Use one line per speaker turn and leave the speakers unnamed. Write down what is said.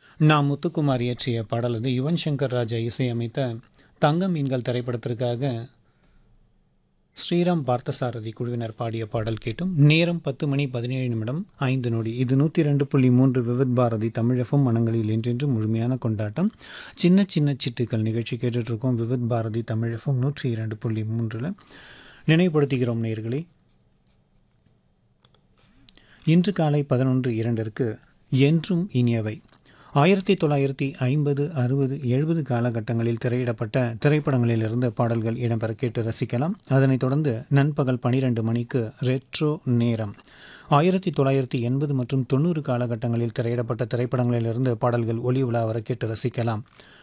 நான் முத்துக்குமார் இயற்றிய பாடல் அது யுவன் சங்கர் ராஜா இசையமைத்த தங்க மீன்கள் திரைப்படத்திற்காக ஸ்ரீராம் பார்த்தசாரதி குழுவினர் பாடிய பாடல் கேட்டும் நேரம் பத்து மணி பதினேழு நிமிடம் ஐந்து நொடி இது நூற்றி ரெண்டு புள்ளி மூன்று விவித் பாரதி தமிழகம் மனங்களில் என்றென்று முழுமையான கொண்டாட்டம் சின்ன சின்ன சிட்டுக்கள் நிகழ்ச்சி கேட்டுட்ருக்கோம் விவித் பாரதி தமிழகம் நூற்றி இரண்டு புள்ளி மூன்றில் நினைவுபடுத்துகிறோம் நேர்களே இன்று காலை பதினொன்று இரண்டிற்கு என்றும் இனியவை ஆயிரத்தி தொள்ளாயிரத்தி ஐம்பது அறுபது எழுபது காலகட்டங்களில் திரையிடப்பட்ட திரைப்படங்களிலிருந்து பாடல்கள் இடம்பெற கேட்டு ரசிக்கலாம் அதனைத் தொடர்ந்து நண்பகல் பனிரெண்டு மணிக்கு ரெட்ரோ நேரம் ஆயிரத்தி தொள்ளாயிரத்தி எண்பது மற்றும் தொண்ணூறு காலகட்டங்களில் திரையிடப்பட்ட திரைப்படங்களிலிருந்து பாடல்கள் ஒளி உலா வர கேட்டு ரசிக்கலாம்